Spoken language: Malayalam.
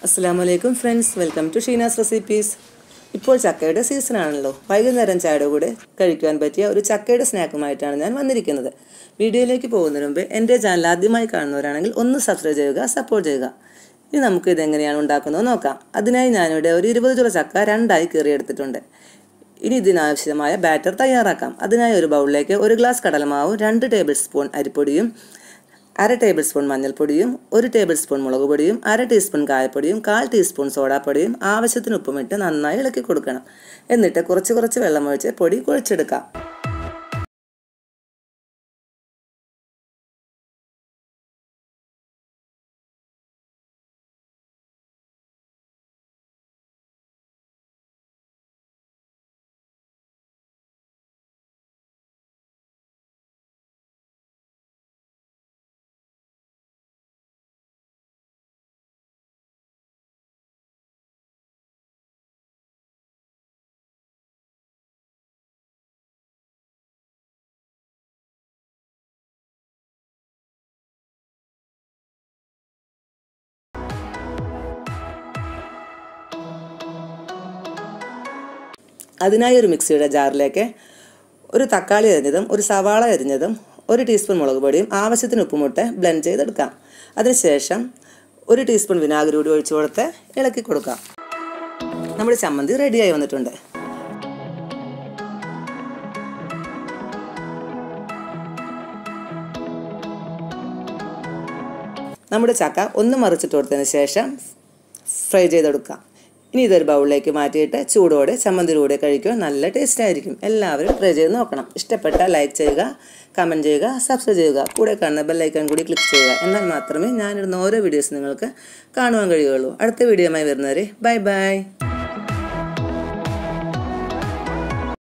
അസ്സാം വലൈക്കും friends welcome to Sheena's recipes ഇപ്പോൾ ചക്കയുടെ സീസൺ ആണല്ലോ വൈകുന്നേരം ചായയുടെ കൂടെ കഴിക്കുവാൻ പറ്റിയ ഒരു ചക്കയുടെ സ്നാക്കുമായിട്ടാണ് ഞാൻ വന്നിരിക്കുന്നത് വീഡിയോയിലേക്ക് പോകുന്നതിന് മുമ്പ് എൻ്റെ ചാനൽ ആദ്യമായി കാണുന്നവരാണെങ്കിൽ ഒന്ന് സബ്സ്ക്രൈബ് ചെയ്യുക സപ്പോർട്ട് ചെയ്യുക ഇനി നമുക്ക് ഇതെങ്ങനെയാണ് ഉണ്ടാക്കുന്നത് നോക്കാം അതിനായി ഞാനിവിടെ ഒരു ഇരുപത് ചുള ചക്ക രണ്ടായി കീറിയെടുത്തിട്ടുണ്ട് ഇനി ഇതിനാവശ്യമായ ബാറ്റർ തയ്യാറാക്കാം അതിനായി ഒരു ബൗളിലേക്ക് ഒരു ഗ്ലാസ് കടലമാവും രണ്ട് ടേബിൾ സ്പൂൺ അരിപ്പൊടിയും അര ടേബിൾ സ്പൂൺ മഞ്ഞൾപ്പൊടിയും ഒരു ടേബിൾ സ്പൂൺ മുളക് പൊടിയും അര ടീസ്പൂൺ കായപ്പൊടിയും കാൽ ടീസ്പൂൺ സോഡാപ്പൊടിയും ആവശ്യത്തിന് ഉപ്പുമിട്ട് നന്നായി ഇളക്കി കൊടുക്കണം എന്നിട്ട് കുറച്ച് കുറച്ച് വെള്ളമൊഴിച്ച് പൊടി കുഴച്ചെടുക്കാം അതിനായി ഒരു മിക്സിയുടെ ജാറിലേക്ക് ഒരു തക്കാളി അരിഞ്ഞതും ഒരു സവാള അരിഞ്ഞതും ഒരു ടീസ്പൂൺ മുളക് പൊടിയും ആവശ്യത്തിന് ഉപ്പുമുട്ട് ബ്ലെൻഡ് ചെയ്തെടുക്കാം അതിനുശേഷം ഒരു ടീസ്പൂൺ വിനാഗിരി കൂടി ഒഴിച്ചു കൊടുത്ത് ഇളക്കി കൊടുക്കാം നമ്മുടെ ചമ്മന്തി റെഡിയായി വന്നിട്ടുണ്ട് നമ്മുടെ ചക്ക ഒന്ന് മറിച്ചിട്ട് കൊടുത്തതിന് ശേഷം ഫ്രൈ ചെയ്തെടുക്കാം ഇനി ഇതൊരു ബൗളിലേക്ക് മാറ്റിയിട്ട് ചൂടോടെ ചമ്മന്തിയിലൂടെ കഴിക്കുക നല്ല ടേസ്റ്റ് ആയിരിക്കും എല്ലാവരും ട്രൈ ചെയ്ത് നോക്കണം ഇഷ്ടപ്പെട്ടാൽ ലൈക്ക് ചെയ്യുക കമൻറ്റ് ചെയ്യുക സബ്സ്ക്രൈബ് ചെയ്യുക കൂടെ കാണുന്ന ബെല്ലൈക്കൺ കൂടി ക്ലിക്ക് ചെയ്യുക എന്നാൽ മാത്രമേ ഞാനിടുന്ന ഓരോ വീഡിയോസ് നിങ്ങൾക്ക് കാണുവാൻ കഴിയുള്ളൂ അടുത്ത വീഡിയോയുമായി വരുന്നവരെ ബൈ ബൈ